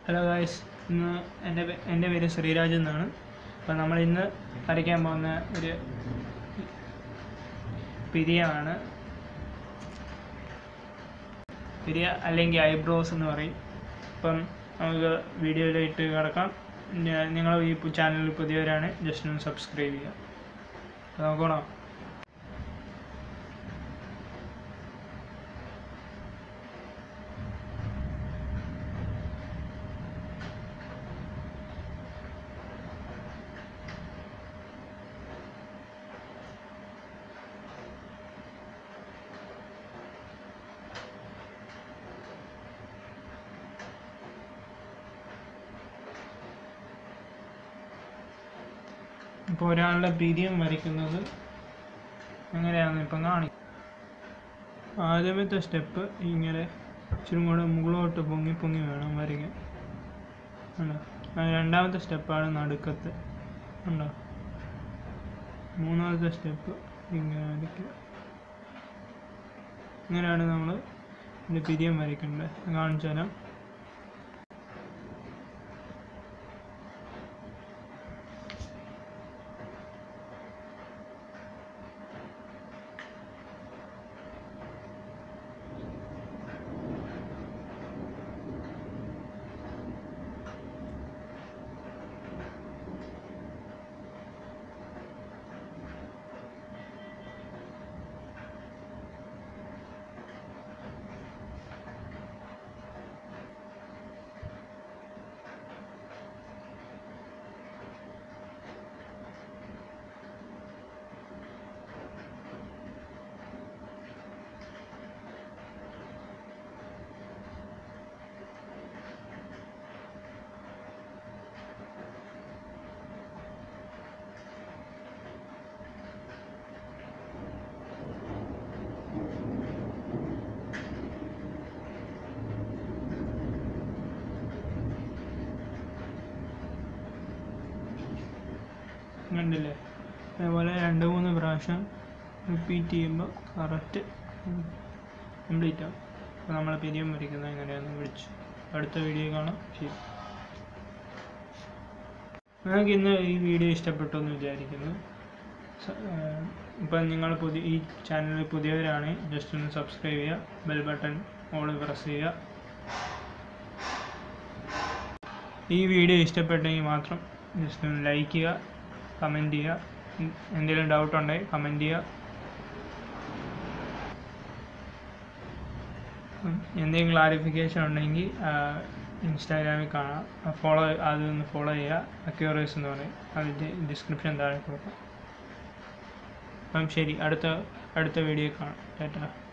hello guys ഇന്ന് എൻ്റെ പേ- എൻ്റെ പേര് ശ്രീരാജ് എന്നാണ് അപ്പോൾ നമ്മൾ ഇന്ന് വരയ്ക്കാൻ പോകുന്ന ഒരു പിരിയമാണ് പിരിയ അല്ലെങ്കിൽ ഐബ്രോസ് എന്ന് പറയും അപ്പം നമുക്ക് വീഡിയോയിലായിട്ട് കിടക്കാം നിങ്ങൾ ഈ ചാനലിൽ പുതിയവരാണ് ജസ്റ്റ് ഒന്ന് സബ്സ്ക്രൈബ് ചെയ്യുക അപ്പോൾ നമുക്ക് കാണാം ഇപ്പോൾ ഒരാളുടെ പിരിയം വരയ്ക്കുന്നത് എങ്ങനെയാണെന്ന് ഇപ്പം കാണിക്കും ആദ്യമത്തെ സ്റ്റെപ്പ് ഇങ്ങനെ ഇച്ചിരി കൂടെ മുകളിലോട്ട് പൊങ്ങി പൊങ്ങി വേണം വരയ്ക്കാൻ ഉണ്ടോ ആ രണ്ടാമത്തെ സ്റ്റെപ്പാണ് നടുക്കത്ത് ഉണ്ടോ മൂന്നാമത്തെ സ്റ്റെപ്പ് ഇങ്ങനെ വരയ്ക്കുക ഇങ്ങനെയാണ് നമ്മൾ ഇതിൻ്റെ പിരിയം വരയ്ക്കേണ്ടത് കാണിച്ചു തരാം കണ്ടില്ലേ അതേപോലെ രണ്ട് മൂന്ന് പ്രാവശ്യം റിപ്പീറ്റ് ചെയ്യുമ്പോൾ കറക്റ്റ് കംപ്ലീറ്റ് ആവും അപ്പോൾ നമ്മൾ പിരിയം വരയ്ക്കുന്നത് എങ്ങനെയാണെന്ന് വിളിച്ചു അടുത്ത വീഡിയോ കാണാം ശരി നിങ്ങൾക്ക് ഇന്ന് ഈ വീഡിയോ ഇഷ്ടപ്പെട്ടു എന്ന് വിചാരിക്കുന്നു സ- ഏഹ് ഇപ്പം നിങ്ങൾ പുതിയ ഈ ചാനലിൽ പുതിയവരാണ് ജസ്റ്റ് ഒന്ന് സബ്സ്ക്രൈബ് ചെയ്യുക ബെൽ ബട്ടൺ ഓൾ പ്രസ് ചെയ്യുക ഈ വീഡിയോ ഇഷ്ടപ്പെട്ടെങ്കിൽ മാത്രം ജസ്റ്റ് ഒന്ന് ലൈക്ക് ചെയ്യുക കമൻറ്റ് ചെയ്യുക ഉം, എന്തെങ്കിലും ഡൗട്ട് ഉണ്ടെങ്കിൽ കമൻറ്റ് ചെയ്യുക ഉം, എന്തെങ്കിലും ക്ലാരിഫിക്കേഷൻ ഉണ്ടെങ്കിൽ ഇൻസ്റ്റാഗ്രാമിൽ കാണാം ഫോളോ അതൊന്ന് ഫോളോ ചെയ്യുക അക്യൂറേസ് എന്ന് പറയും അതിൻ്റെ ഡിസ്ക്രിപ്ഷൻ താഴെ കൊടുക്കാം അപ്പം ശരി അടുത്ത അടുത്ത വീഡിയോ കാണാം ടാറ്റാ